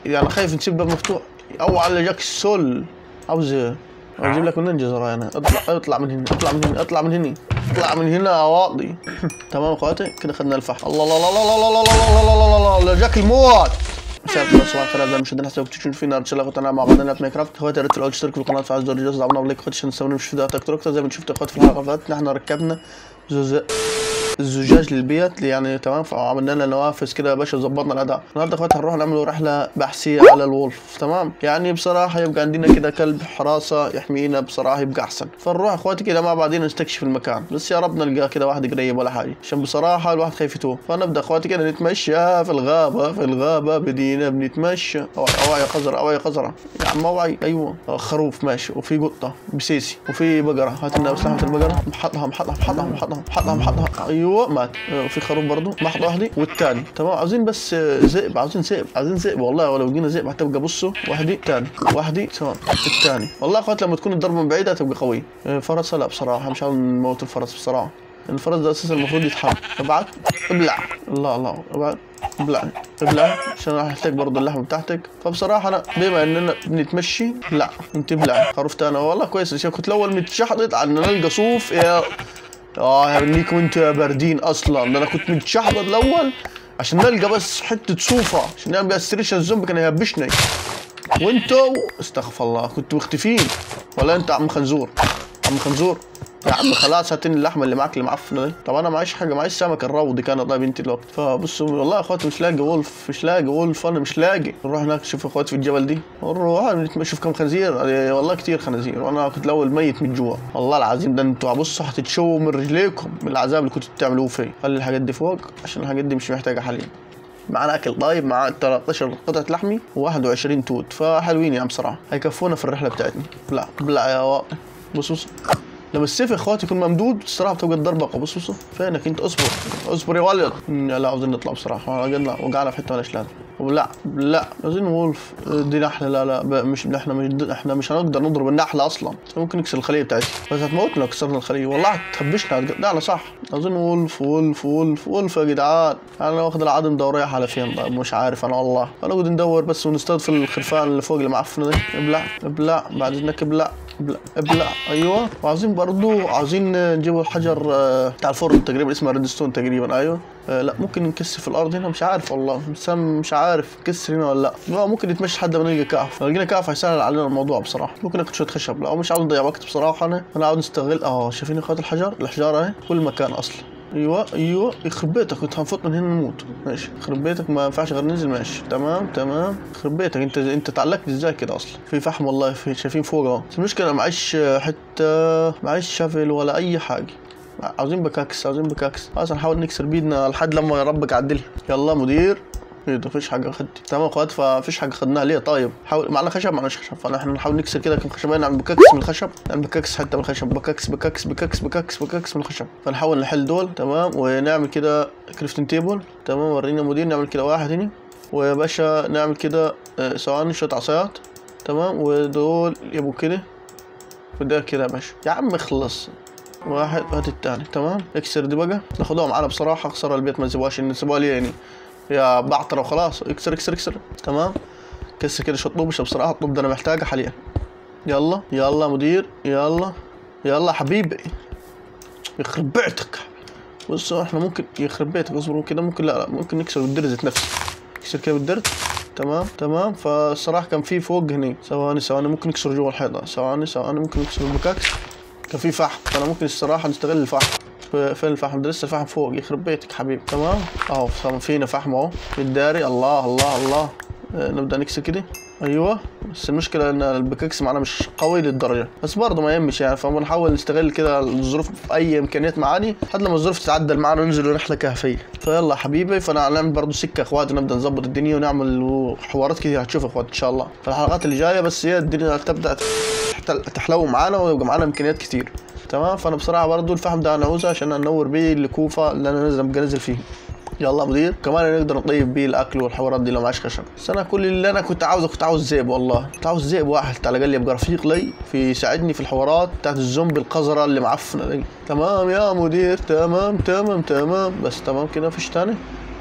يعني خايف نسيب الباب مفتوح او على جاك السول عاوز اجيب لك من زراير انا اطلع اطلع من هنا اطلع من هنا اطلع من هنا اطلع من هنا يا واطي تمام اخواتي كده خدنا الفحم الله الله الله الله الله الله الله الله الله الله الله جاك الموت مساء الخير صباح الخير اعزائي المشاهدين حسنا كنتوا تشوفون فينا ان شاء الله اخواتنا مع بعضنا في ماينكرافت اخواتي يا ريت لو تشتركوا في القناه وتفعلوا زر الجرس دعمونا بلايك اخواتي عشان تسوون مش فيديوهات اكتر اكتر زي ما شفتوا اخواتي في الحلقه اللي فاتت احنا ركبنا زوز الزجاج للبيت يعني تمام فعملنا لنا نوافذ كده يا باشا ظبطنا الاداء النهارده اخواتي هنروح نعمل رحله بحثيه على الولف تمام يعني بصراحه يبقى عندنا كده كلب حراسه يحمينا بصراحه يبقى احسن فنروح اخواتي كده مع بعضين نستكشف المكان بس يا رب نلقى كده واحد قريب ولا حاجه عشان بصراحه الواحد خايف يتوه فنبدا اخواتي كده نتمشى في الغابه في الغابه بدينا بنتمشى اوعي اوعي يا قزره اوعي يا قزره يا عم اوعي ايوه خروف ماشي وفي قطه بسيسي وفي بقره هات لنا سلاحة البقره محطها محطها محطها محطها محطها محطها ايوه مات وفي خروف برضه محطه واحده والتاني تمام عاوزين بس ذئب عاوزين ذئب عاوزين ذئب والله ولو جينا ذئب هتبقى بصوا واحده تاني واحده تمام التاني والله اخوات لما تكون الضربه من بعيد هتبقى قويه فرس لا بصراحه مش عاوز نموت الفرس بصراحه الفرس ده اساسا المفروض يتحرك ابعد ابلع الله الله ابعد ابلع ابلع عشان راح احتاج برضه اللحمه بتاعتك فبصراحه انا بما اننا بنتمشي لا انت ابلع خروف تاني والله كويس عشان كنت الاول متشحطط على ان نلقى صوف يا اه هنيكم انتوا يا باردين اصلا ده انا كنت متشحطط الاول عشان نلقى بس حته صوفه عشان نعمل بيها ستريشن الزومبي كان يهبشني وانتوا استغفر الله كنتوا مختفين ولا انت عم خنزور عم خنزور يا عم خلاص هاتني اللحمه اللي معاك اللي معفنه دي طب انا معيش حاجه معيش سمك الروضي كان طيب انت الوقت فبصوا والله يا اخواتي مش لاقي وولف مش لاقي وولف انا مش لاقي نروح هناك نشوف اخواتي في الجبل دي نروح نشوف كم خنزير والله كتير خنازير وانا كنت الاول ميت من جوا والله العظيم ده انتوا بصوا هتتشووا من رجليكم من العذاب اللي كنتوا بتعملوه فيه خلي الحاجات دي فوق عشان الحاجات دي مش محتاجه حاليا معانا اكل طيب مع 13 قطعه لحمي و21 توت فحلوين يا عم صراحه هيكفونا في الرحله بتاعتنا بلا بلا يا واطي بص بص لما السيف يا اخواتي يكون ممدود الصراحه بتبقى الضربه قويه بص بص فينك انت اصبر اصبر يا ولد لا عاوزين نطلع بصراحه وقعنا وقعنا في حته مالهاش لازمه لا لا عاوزين وولف دي نحله لا لا مش احنا مش احنا مش هنقدر نضرب النحله اصلا ممكن نكسر الخليه بتاعتي بس هتموتنا لو كسرنا الخليه والله هتهبشنا لا انا صح عاوزين وولف وولف وولف وولف يا جدعان انا واخد العدم ده ورايح على فين طيب مش عارف انا والله هنقعد ندور بس ونستضيف الخرفان اللي فوق اللي معفنه دي ابلع ابلع بعد اذنك ابلع ابلع ابلع ايوه وعاوزين برضو عاوزين نجيبوا الحجر آه بتاع الفرن تقريبا اسمه ريدستون تقريبا ايوه آه لا ممكن نكسر في الارض هنا مش عارف والله بس مش عارف نكسر هنا ولا لا ممكن نتمشى لحد ما نلقى كهف لو لقينا كهف هيسهل علينا الموضوع بصراحه ممكن ناخد شويه خشب لا مش عاوز نضيع وقت بصراحه انا انا عاوز نستغل اه شايفين اخوات الحجر الحجاره اهي كل مكان اصلا ايوه ايوه يخرب بيتك كنت هنفوت من هنا نموت ماشي يخرب بيتك ما ينفعش غير ننزل ماشي تمام تمام يخرب بيتك انت انت تعلقت ازاي كده اصلا في فحم والله في شايفين فوق اهو بس المشكله معيش حته معيش شافل ولا اي حاجه عاوزين بكاكس عاوزين بكاكس خلاص هنحاول نكسر بيدنا لحد لما ربك عدلها يلا مدير ايه ده مفيش حاجه خدتي تمام يا اخوات فمفيش حاجه خدناها ليه طيب حاول معنا خشب معناش خشب فاحنا نحاول نكسر كده كم خشبين نعمل بكاكس من الخشب نعمل بكاكس حتى من الخشب بكاكس بكاكس بكاكس بكاكس بكاكس من الخشب فنحاول نحل دول تمام ونعمل كده كريفتنج تيبل تمام ورينا مدير نعمل كده واحد هنا ويا باشا نعمل كده ثواني شويه عصايات تمام ودول يبقوا كده وده كده يا باشا يا عم اخلص واحد هات التاني تمام اكسر دي بقى ناخدوها معانا بصراحه خسر البيت ما نسيبوهاش نسيبوها ليه يعني يا بعطره وخلاص اكسر اكسر اكسر تمام كسر كده شويه طوب بصراحه الطوب ده انا محتاجه حاليا يلا يلا مدير يلا يلا حبيبي يخرب بيتك بصوا احنا ممكن يخرب بيتك اصبروا كده ممكن لا لا ممكن نكسر بالدرز نفسه نكسر كده بالدرز تمام تمام فالصراحه كان في فوق هنا ثواني ثواني ممكن نكسر جوا الحيطه ثواني ثواني ممكن نكسر البكاكس كان في فحم فانا ممكن الصراحه نستغل الفحم فين الفحم ده لسه الفحم فوق يخرب بيتك حبيبي تمام اهو فينا فحم اهو في الداري الله الله الله آه نبدا نكسر كده ايوه بس المشكله ان البكاكس معانا مش قوي للدرجه بس برضه ما يهمش يعني فبنحاول نستغل كده الظروف باي امكانيات معاني لحد لما الظروف تتعدل معانا وننزل رحله كهفيه فيلا حبيبي فانا هنعمل برضه سكه اخواتي نبدا نظبط الدنيا ونعمل حوارات كتير هتشوف اخوات ان شاء الله في الحلقات اللي جايه بس هي الدنيا تبدا تحلو معانا ويبقى معانا امكانيات كتير تمام فانا بصراحه برضو الفحم ده انا عاوزه عشان انور بيه الكوفه اللي انا نازل ابقى نازل فيه يلا مدير كمان نقدر نطيب بيه الاكل والحوارات دي لو معاش خشب بس انا كل اللي انا كنت عاوزه كنت عاوز زئب والله كنت عاوز زئب واحد على الاقل يبقى رفيق لي في يساعدني في الحوارات بتاعت الزومبي القذره اللي معفنه دي تمام يا مدير تمام تمام تمام بس تمام كده مفيش تاني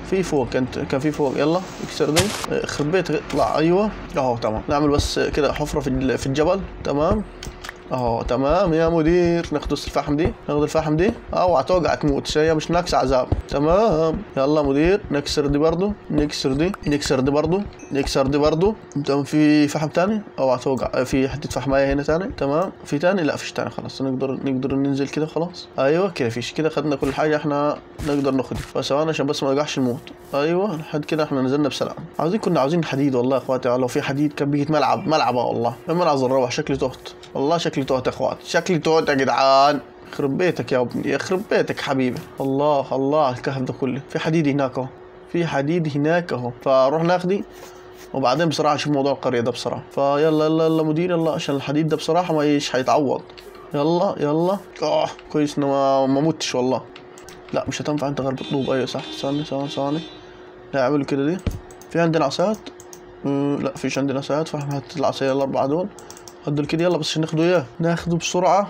في فوق كانت كان في فوق يلا اكسر دي اه، يخرب بيتك اطلع ايوه اهو تمام نعمل بس كده حفره في ال- في الجبل تمام اهو تمام يا مدير ناخد الفحم دي ناخد الفحم دي اوعى توقع تموت شيء مش ناقص عذاب تمام يلا مدير نكسر دي برضو نكسر دي نكسر دي برضو نكسر دي برضو تمام في فحم تاني اوعى توقع في حته فحمايه هنا تاني تمام في تاني لا فيش تاني خلاص نقدر نقدر ننزل كده خلاص ايوه كده فيش كده خدنا كل حاجه احنا نقدر ناخدها فثواني عشان بس ما نوقعش الموت ايوه لحد كده احنا نزلنا بسلام عاوزين كنا عاوزين حديد والله يا اخواتي لو في حديد كان بيجي ملعب ملعبه والله لما عاوز نروح شكلي تهت والله شكلي تهت يا اخواتي شكلي تهت يا جدعان يخرب بيتك يا ابني يخرب بيتك حبيبي الله الله على الكهف ده كله في حديد هناك اهو في حديد هناك اهو فروح ناخدي وبعدين بصراحه اشوف موضوع القريه ده بصراحه فيلا يلا يلا مدير يلا عشان الحديد ده بصراحه ما ايش حيتعوض يلا يلا اه كويس انه ما ما متش والله لا مش هتنفع انت غير بطلوب ايوه صح ثانية ثواني ثواني لا اعملوا كده دي في عندنا عصايات مم، لا فيش عندنا عصايات فاحنا هات العصاية الأربعة دول هدول كده يلا بس عشان ناخدوا إياه ناخده بسرعة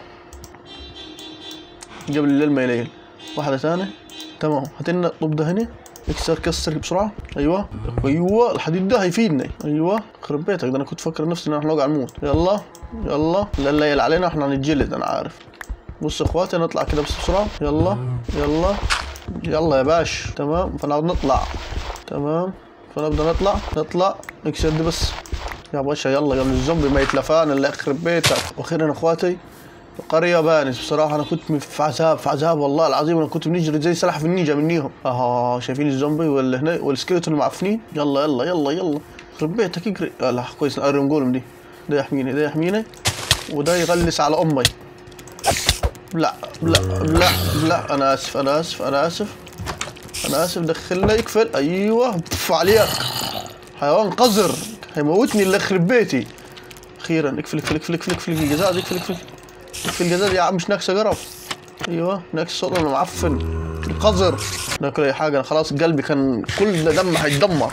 قبل الليل ما يليل واحدة تانية تمام هات لنا الطوب ده هنا اكسر كسر بسرعة ايوه ايوه الحديد ده هيفيدنا ايوه خرب بيتك ده انا كنت فاكر نفسي ان احنا نوقع نموت يلا يلا لا الليل علينا احنا هنتجلد انا عارف بص يا اخواتي نطلع كده بس بسرعة يلا يلا يلا يا باش تمام فنقعد نطلع تمام فنبدا نطلع نطلع نكسر دي بس يا باشا يلا قبل الزومبي ما يتلفان اللي يخرب بيتك واخيرا اخواتي القرية بانت بصراحة أنا كنت في عذاب في عذاب والله العظيم أنا كنت بنجري زي سلاحف النينجا منيهم آه شايفين الزومبي ولا هنا والسكيلتون المعفنين يلا يلا يلا يلا يخرب بيتك اجري آه لا كويس الايرون جولم دي ده يحميني ده يحميني وده يغلس على أمي لا لا لا لا أنا آسف أنا آسف أنا آسف أنا آسف دخلنا يقفل أيوه بف عليك حيوان قذر هيموتني اللي يخرب بيتي أخيرا اقفل اقفل اقفل اقفل اقفل الجزاز اقفل اقفل اقفل الجزاز يا عم مش ناقصة قرف ايوه ناقص صوت انا معفن القذر ناكل اي حاجة انا خلاص قلبي كان كل دم هيتدمر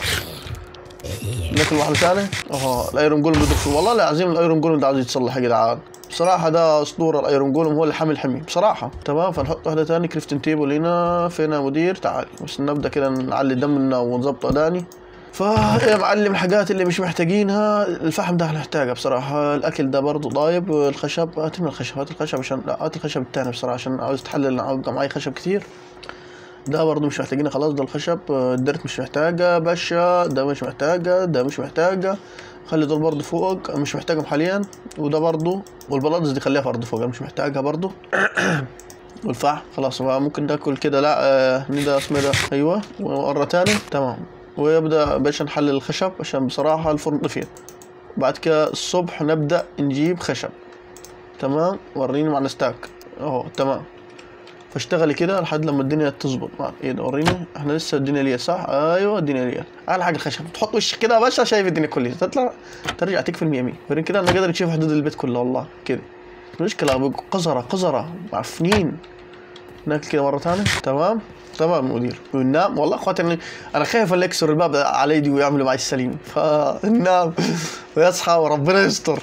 ناكل واحدة ثانية اه الايرون جولم بده والله العظيم الايرون جولم ده عاوز يتصلح يا جدعان بصراحة ده اسطورة الايرون جولم هو اللي حامل حمي بصراحة تمام فنحط واحدة ثانية كريفتن تيبل هنا فين يا مدير تعالي بس نبدأ كده نعلي دمنا ونظبط اداني فا يا معلم الحاجات اللي مش محتاجينها الفحم ده هنحتاجها بصراحة الأكل ده برضو طايب الخشب هات لنا الخشب هات الخشب عشان لا هات الخشب التاني بصراحة عشان عاوز تحلل عاوز معي خشب كتير ده برضو مش محتاجينه خلاص ده الخشب الدرت مش محتاجة باشا ده مش محتاجة ده مش محتاجة خلي دول برضو فوق مش محتاجهم حاليا وده برضو والبلاطس دي خليها برضو فوق مش محتاجها برضو والفحم خلاص بقى ممكن ناكل كده لا آه ده اسمه ده ايوه مرة تاني تمام ويبدا باش نحلل الخشب عشان بصراحة الفرن طفي بعد كده الصبح نبدأ نجيب خشب تمام وريني مع الستاك اهو تمام فاشتغلي كده لحد لما الدنيا تظبط مع ايه ده وريني احنا لسه الدنيا ليا صح ايوه الدنيا ليا اعلى حاجه الخشب تحط وشك كده يا باشا شايف الدنيا كلها تطلع ترجع تكفي المية مية وريني كده انا قادر تشوف حدود البيت كله والله كده مشكلة قذرة قذرة معفنين ناكل كده مرة ثانية تمام تمام مدير وننام والله اخواتي انا انا خايف اللي يكسر الباب على يدي ويعملوا معي السليم فننام ويصحى وربنا يستر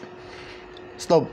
ستوب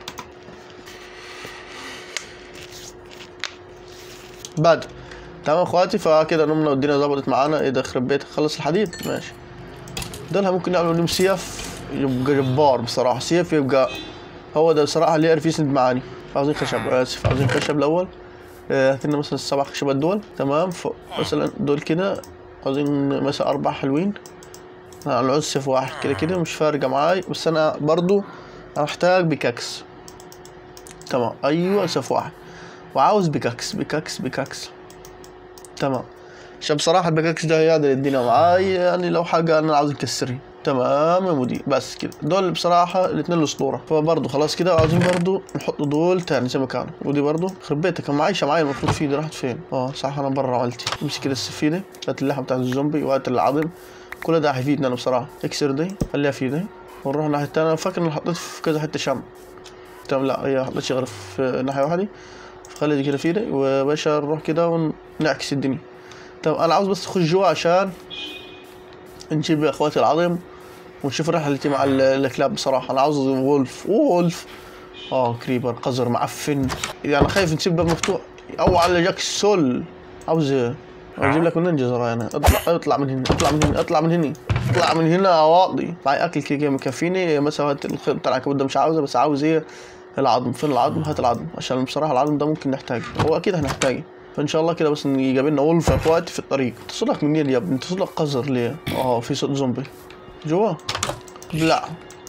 بعد تمام اخواتي فكده نمنا والدنيا ظبطت معانا ايه ده يخرب بيتك خلص الحديد ماشي دولها ممكن نعمل لهم سيف يبقى جبار بصراحة سيف يبقى هو ده بصراحة اللي يعرف يسند معاني عاوزين خشب اسف عاوزين خشب الاول هات لنا مثلا السبع خشبات دول تمام فوق مثلا دول كده عاوزين مثلا اربع حلوين انا عاوز سيف واحد كده كده مش فارقة معاي بس انا برضو محتاج بيكاكس تمام ايوه سيف واحد وعاوز بيكاكس بيكاكس بيكاكس تمام عشان بصراحة البيكاكس ده هيعدل الدنيا معاي يعني لو حاجة انا عاوز يكسرني تمام يا مدير بس كده دول بصراحة الاتنين الاسطورة فبرضه خلاص كده عاوزين برضه نحط دول تاني زي ما كانوا ودي برضه خرب بيتك كان معايشة معايا المفروض فيه دي راحت فين اه صح انا برا عملتي امسك كده السفينة هات اللحمة بتاعت الزومبي وهات العظم كل ده هيفيدنا انا بصراحة اكسر دي خليها في دي ونروح الناحية التانية انا فاكر اني حطيت في كذا حتة شم تمام لا هي حطيتش غير في ناحية واحدة فخلي دي كده في دي وباشا نروح كده ونعكس الدنيا طب انا عاوز بس اخش جوا عشان نجيب اخواتي العظم ونشوف رحلتي مع الكلاب بصراحة أنا عاوز وولف وولف اه كريبر قذر معفن يعني خايف نسيب الباب مفتوح أو على جاك السول عاوز اجيب لك منين جزر انا اطلع اطلع من هنا اطلع من هنا اطلع من هنا اطلع من هنا يا واطي معي اكل كده مكفيني مثلا هات الخيط بتاع العنكبوت ده مش عاوزه بس عاوز ايه العظم فين العظم هات العظم عشان بصراحه العظم ده ممكن نحتاجه هو اكيد هنحتاجه فان شاء الله كده بس يقابلنا ولف يا اخواتي في الطريق تصلك منين يا ابني تصلك قذر ليه اه في صوت زومبي جوا ابلع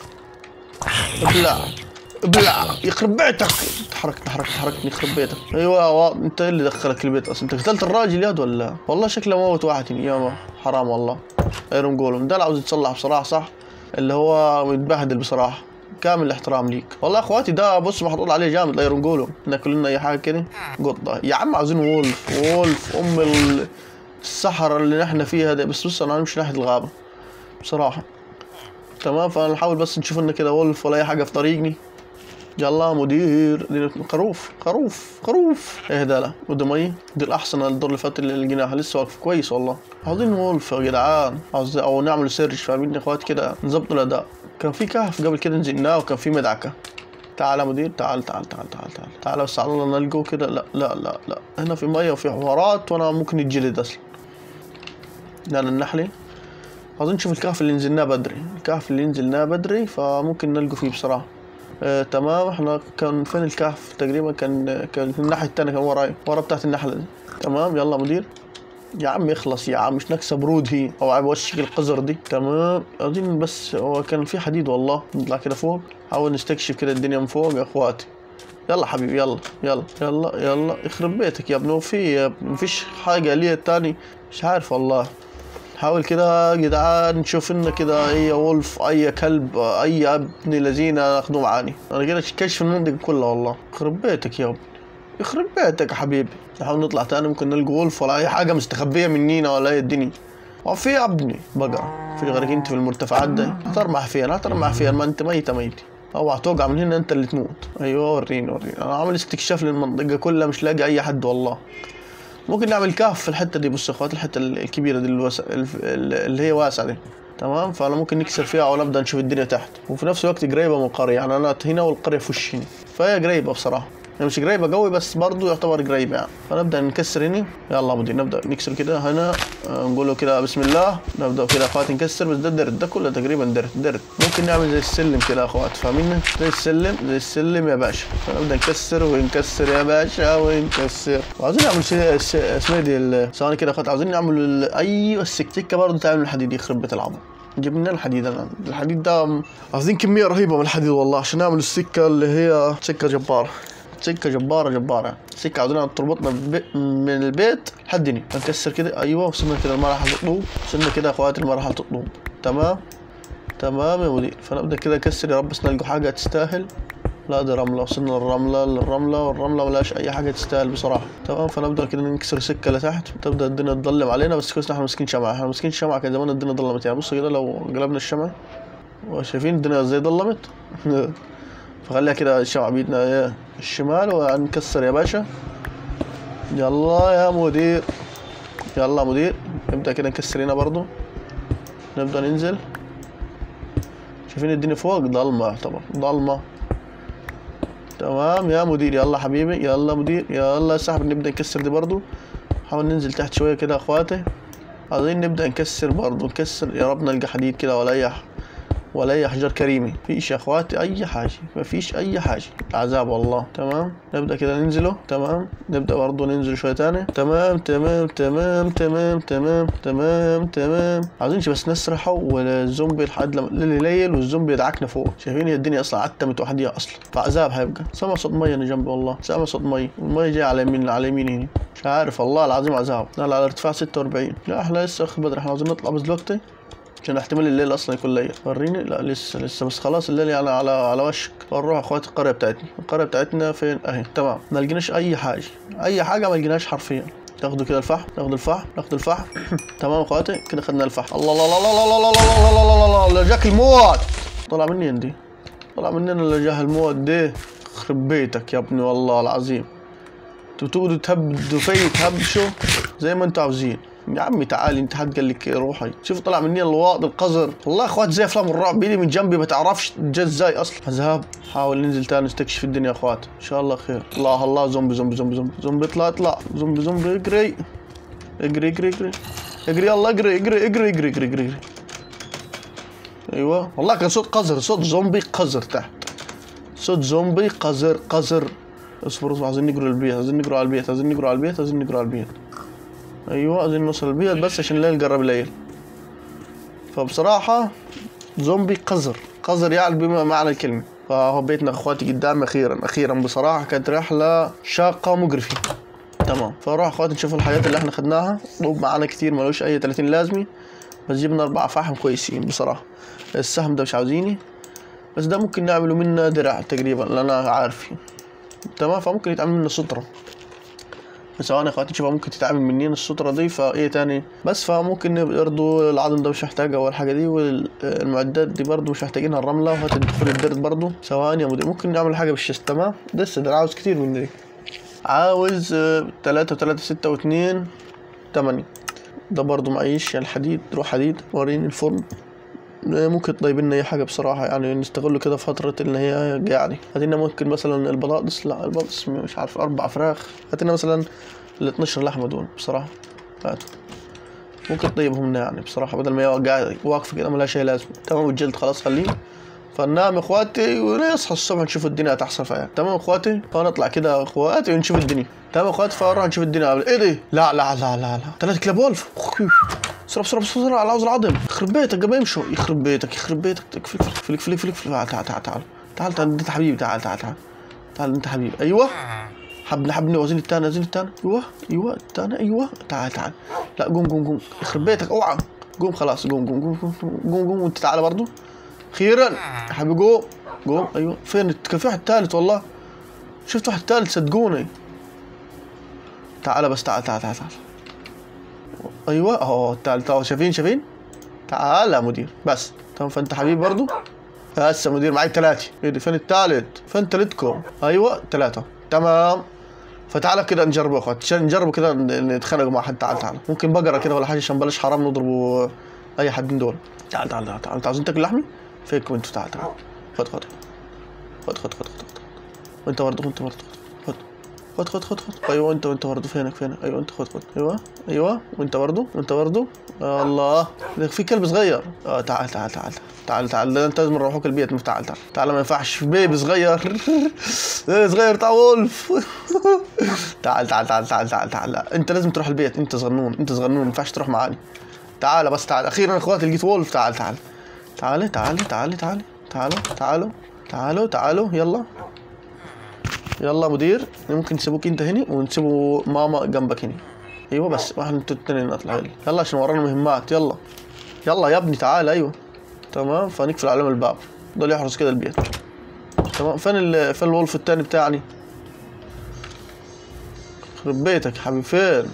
ابلع ابلع يخرب بيتك تحرك تحرك تحركني يخرب بيتك ايوه يا وا- انت إيه اللي دخلك البيت اصلا انت قتلت الراجل ياد ولا والله شكله موت واحد يا حرام والله ايرون جولم ده اللي عاوز يتصلح بصراحه صح اللي هو متبهدل بصراحه كامل الاحترام ليك والله يا اخواتي ده بص محطوط عليه جامد ايرون جولم ناكل لنا اي حاجه كده قطه يا عم عاوزين وولف وولف ام ال- الصحراء اللي نحن فيها دي بس بص انا همشي ناحيه الغابه بصراحه تمام فانا نحاول بس نشوف لنا كده وولف ولا اي حاجه في طريقني يلا مدير دي خروف خروف خروف ايه ده لا وده مي دي الاحسن الدور اللي فات اللي لقيناها لسه واقف كويس والله عاوزين وولف يا جدعان عاوز او نعمل سيرش فاهمين يا اخوات كده نظبط الاداء كان في كهف قبل كده نزلناه وكان في مدعكه تعال يا مدير تعال تعال تعال تعال تعال تعال بس على الله نلقوا كده لا لا لا لا هنا في ميه وفي حوارات وانا ممكن يتجلد اصلا لا النحله عاوزين نشوف الكهف اللي نزلناه بدري الكهف اللي نزلناه بدري فممكن نلقوا فيه بصراحه آه، تمام احنا كان فين الكهف تقريبا كان كان في الناحية التانية كان وراي ورا بتاعت النحلة دي تمام يلا مدير يا عم يخلص يا عم مش نكسة برود هي او عيب وشك القذر دي تمام عاوزين بس هو كان في حديد والله نطلع كده فوق حاول نستكشف كده الدنيا من فوق يا اخواتي يلا حبيبي يلا يلا يلا يلا يخرب بيتك يا ابني وفي يا ابني مفيش حاجة ليه التاني مش عارف والله حاول كده يا جدعان نشوف لنا كده اي وولف اي كلب اي ابن الذين ناخده معاني انا كده كشف المنطقه كلها والله يخرب بيتك يا ابني يخرب بيتك يا حبيبي نحاول نطلع تاني ممكن نلقى وولف ولا اي حاجه مستخبيه منينا ولا اي الدنيا وفي يا ابني بقرة في غيرك انت في المرتفعات دي هترمح فين هترمح فين ما انت ميتة ميتة اوعى توقع من هنا انت اللي تموت ايوه وريني وريني انا عامل استكشاف للمنطقة كلها مش لاقي اي حد والله ممكن نعمل كهف في الحته دي بص يا اخوات الحته الكبيره دي الوس... الف- اللي هي واسعه دي تمام فانا ممكن نكسر فيها او نبدا نشوف الدنيا تحت وفي نفس الوقت قريبه من القريه يعني انا هنا والقريه في وشي هنا فهي قريبه بصراحه هي مش قريبه قوي بس برضو يعتبر قريبه يعني فنبدا نكسر هنا يلا مدير نبدا نكسر كده هنا آه، نقول له كده بسم الله نبدا كده يا اخوات نكسر بس ده درت ده كله تقريبا درت درت ممكن نعمل زي السلم كده يا اخوات فاهمين زي السلم زي السلم يا باشا فنبدا نكسر ونكسر يا باشا ونكسر وعاوزين نعمل شيء ش- اسمه إيه دي ال- ثواني كده يا اخوات عاوزين نعمل ال- ايوه السكتكه برضه تعمل الحديد يخرب بيت العظم نجيب لنا الحديد انا الحديد ده م- عاوزين كميه رهيبه من الحديد والله عشان نعمل السكه اللي هي سكه جباره سكه جباره جباره سكه عاوزينها تربطنا ببي- من البيت لحد هنا نكسر كده ايوه وصلنا كده لمرحله الطوب وصلنا كده يا اخواتي لمرحله الطوب تمام تمام يا مدير فنبدا كده نكسر يا رب بس نلقى حاجه تستاهل لا دي رملة وصلنا للرملة للرملة والرملة ملهاش أي حاجة تستاهل بصراحة تمام فنبدأ كده نكسر سكة لتحت تبدأ الدنيا تظلم علينا بس كويس إن احنا ماسكين شمعة احنا ماسكين شمعة كان زمان الدنيا ظلمت يعني بصوا كده لو قلبنا الشمعة وشايفين الدنيا ازاي ظلمت فخليها كده الشمعة بيدنا ايه الشمال ونكسر يا باشا يلا يا مدير يلا يا مدير نبدأ كده نكسر هنا برضو نبدأ ننزل شايفين الدنيا فوق ضلمة يعتبر ضلمة تمام يا مدير يلا حبيبي يلا مدير يلا يا صاحبي نبدأ نكسر دي برضو حاول ننزل تحت شوية كده يا اخواتي عايزين نبدأ نكسر برضو نكسر يا رب نلقى حديد كده ولا أي ح- ولا أي حجر كريمي مفيش يا اخواتي أي حاجة مفيش أي حاجة عذاب والله تمام نبدأ كده ننزله تمام نبدأ برضو ننزل شوية تاني تمام تمام تمام تمام تمام تمام تمام عايزينش بس نسرحه والزومبي لحد لما الليل يليل والزومبي يدعكنا فوق شايفين هي الدنيا اصلا عتمت وحديها اصلا فعذاب هيبقى سامع صوت ميه انا جنبي والله سامع صوت ميه والميه جايه على يمين على يميني هنا مش عارف والله العظيم عذاب لا لا على ارتفاع 46 لا احنا لسه اخ بدري احنا عاوزين نطلع بس دلوقتي عشان احتمال الليل اصلا يكون ليل وريني لا لسه لسه بس خلاص الليل يعني على على وشك نروح اخواتي القريه بتاعتنا القريه بتاعتنا فين اهي تمام ما لقيناش اي حاجه اي حاجه ما لقيناش حرفيا ناخدوا كده الفحم ناخد الفحم ناخد الفحم تمام يا اخواتي كده خدنا الفحم الله الله الله الله الله الله الله الله الله الله الله جاك الموت طلع مني دي طلع مننا اللي جاه الموت ده يخرب بيتك يا ابني والله العظيم انتوا تقعدوا تهبدوا في تهبشوا زي ما انتوا عاوزين يا عمي تعالي انت حد قال لك روحي شوف طلع مني الواط القذر والله يا اخوات زي افلام الرعب بيجي من جنبي ما تعرفش جا ازاي اصلا اذهب حاول ننزل تاني نستكشف الدنيا يا اخوات ان شاء الله خير الله الله زومبي زومبي زومبي زومبي زومبي اطلع اطلع زومبي زومبي اجري اجري اجري اجري اجري يلا اجري اجري اجري اجري اجري اجري, اجري. ايوه والله كان صوت قذر صوت زومبي قذر تحت صوت زومبي قذر قذر اصبر اصبر عايزين نجروا البيت عايزين نجروا على البيت عايزين نجروا على البيت عايزين نجروا على البيت ايوه عايزين نوصل البيت بس عشان الليل قرب الليل فبصراحة زومبي قذر قذر يعني بما معنى الكلمة فهو بيتنا اخواتي قدام اخيرا اخيرا بصراحة كانت رحلة شاقة مقرفة تمام فروح اخواتي نشوف الحاجات اللي احنا خدناها طوب معانا كتير ملوش اي 30 لازمة بس جبنا اربع فحم كويسين بصراحة السهم ده مش عاوزيني بس ده ممكن نعمله منه درع تقريبا اللي انا عارف تمام فممكن يتعمل منه سترة بس انا اخواتي نشوفها ممكن تتعمل منين السترة دي فايه تاني بس فممكن برضو العظم ده مش محتاجها اول حاجة دي والمعدات دي برضو مش محتاجينها الرملة وهتدخل الدرد برضو ثواني يا مدير ممكن نعمل حاجة بالشيست تمام لسه ده عاوز كتير من دي عاوز آه، تلاتة وتلاتة ستة واتنين تمانية ده برضو معيش الحديد روح حديد وريني الفرن آه، ممكن تطيب لنا اي حاجه بصراحه يعني نستغله كده فتره اللي هي قاعده هاتينا ممكن مثلا البطاطس لا البطاطس مش عارف اربع فراخ هاتينا مثلا ال 12 لحمه دول بصراحه هاتوا ممكن تطيبهم لنا يعني بصراحه بدل ما هي قاعد واقفه كده ملهاش اي لازمه تمام الجلد خلاص خليه فننام يا اخواتي ونصحى الصبح نشوف الدنيا هتحصل فيها تمام يا اخواتي فنطلع كده يا اخواتي ونشوف الدنيا تمام يا اخواتي فنروح نشوف الدنيا ايه دي لا لا لا لا لا ثلاث كلاب وولف بسرعه بسرعه بسرعه على عاوز العظم يخرب بيتك قبل يمشوا يخرب بيتك يخرب بيتك فلك فلك فلك فلك فلك تعال تعال تعال تعال تعال تعال انت حبيبي تعال تعال تعال تعال انت حبيبي ايوه حبني حبني وزن الثاني وزن الثاني ايوه ايوه الثاني ايوه تعال تعال لا قوم قوم قوم يخرب بيتك اوعى قوم خلاص قوم قوم قوم قوم قوم قوم وانت تعالى برضو اخيرا يا حبيبي قوم قوم ايوه فين كان في واحد ثالث والله شفت واحد ثالث صدقوني تعال بس تعال تعال تعال, تعال. ايوه اهو تعال تعال شايفين شايفين تعال يا مدير بس تمام فانت حبيبي برضو بس يا مدير معاك ثلاثة ايه ده فين الثالث فين ثالثكم ايوه ثلاثة تمام فتعالى كده نجربوا يا اخوات عشان نجربوا كده نتخانقوا مع حد تعال تعال ممكن بقرة كده ولا حاجة عشان بلاش حرام نضربوا اي حد من دول تعال تعال تعال تعال عاوزين تاكل لحمي فيكم انتوا تعال تعال خد خد خد خد خد خد خد وانت برضه وانت برضه خد خد خد خد خد ايوه انت وانت برضه فينك فينك ايوه انت خد خد ايوه ايوه وانت برضه وانت برضه الله ده في كلب صغير اه تعال تعال تعال تعال تعال ده انت لازم نروحوك البيت تعال تعال تعال ما ينفعش بيبي صغير إيه صغير تعال وولف تعال تعال تعال تعال تعال تعال لا. انت لازم تروح البيت انت صغنون انت صغنون ما ينفعش تروح معاني تعال بس تعال اخيرا اخواتي لقيت وولف تعال تعال تعال تعال تعال تعال تعالوا تعالوا تعالوا تعالوا يلا يلا مدير ممكن نسيبوك انت هنا ونسيبوا ماما جنبك هنا ايوه بس واحد انتوا التنين نطلع يلا يلا عشان ورانا مهمات يلا يلا يا ابني تعال ايوه تمام فنقفل عليهم الباب دول يحرس كده البيت تمام فين ال... فين الولف التاني بتاعنا يخرب بيتك يا حبيبي فين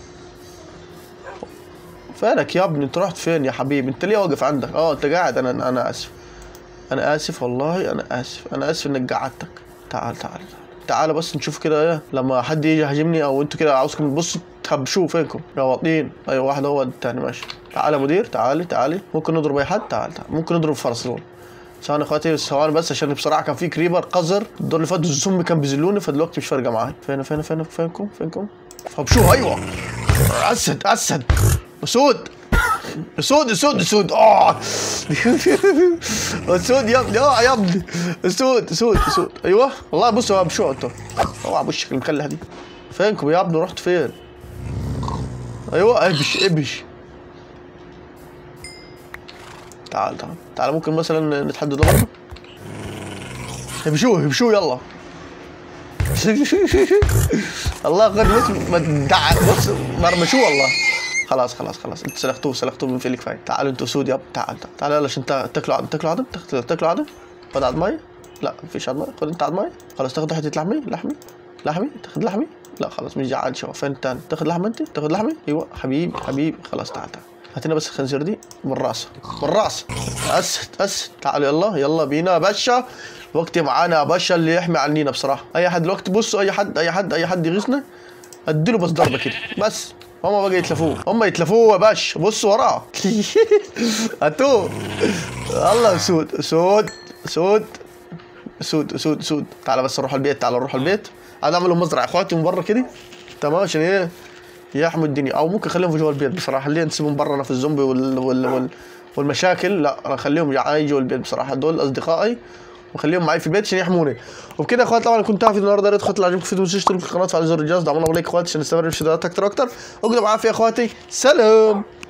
فينك يا ابني انت رحت فين يا حبيبي انت ليه واقف عندك اه انت قاعد انا انا اسف انا اسف والله انا اسف انا اسف انك قعدتك تعال تعال تعال بس نشوف كده ايه لما حد يجي يهاجمني او انتوا كده عاوزكم تبصوا تهبشوه فينكم يا واطين ايوه واحد هو التاني ماشي تعال يا مدير تعالي تعالي ممكن نضرب اي حد تعال تعال ممكن نضرب فرس دول ثواني اخواتي ثواني بس عشان بصراحه كان في كريبر قذر الدور اللي فات الزومبي كان بيذلوني فدلوقتي مش فارقه معايا فين فين فين فينكم فينكم هبشوه ايوه اسد اسد اسود اسود اسود اسود اه اسود يا ابني اه يا ابني اسود اسود اسود ايوه والله بصوا يا بشو انتوا اوعى بوشك المكلح دي فينكم يا ابني رحت فين ايوه ابش ابش تعال تعال تعال ممكن مثلا نتحدد برضه ابشوه ابشوه يلا الله قد بص ما تدع بص مرمشوه والله خلاص خلاص خلاص انتوا سلختوه سلختوه من في كفايه تعالوا انتوا سود ياب تعال تعال تعال يلا عشان تا- تاكلوا عظم تاكلوا عظم تاخ- تاكلوا عظم خد عظم ميه لا مفيش عظم ميه خد انت عظم ميه خلاص تاخد حته لحمي لحمي لحمي تاخد لحمي لا خلاص مش جعان شوف فين التاني تاخد لحمه انت تاخد لحمي ايوه حبيبي حبيبي خلاص تعال تعال هات لنا بس الخنزير دي من راسه من راسه اسد اسد تعالوا يلا يلا بينا يا باشا الوقت معانا يا باشا اللي يحمي عنينا بصراحه اي حد الوقت بصوا اي حد اي حد اي حد يغيظنا اديله بس ضربه كده بس هما بقى يتلفوه هما يتلفوه يا باشا بصوا وراه هاتوه الله سود سود سود سود سود سود تعال بس نروح البيت تعال نروح البيت عايز اعمل لهم مزرعه اخواتي من بره كده تمام عشان ايه يحموا الدنيا او ممكن اخليهم في جوا البيت بصراحه ليه نسيبهم برا أنا في الزومبي وال... وال... وال... والمشاكل لا انا اخليهم جاي جوا البيت بصراحه دول اصدقائي وخليهم معي في البيت عشان يحموني وبكده يا اخوات طبعا كنت في النهارده يا ريت اخواتي لو عجبكم الفيديو ما تنسوش تشتركوا في القناه وتفعلوا زر الجرس دعمونا ولايك اخواتي عشان نستمر في الفيديوهات اكتر اكتر اقدم معايا يا اخواتي سلام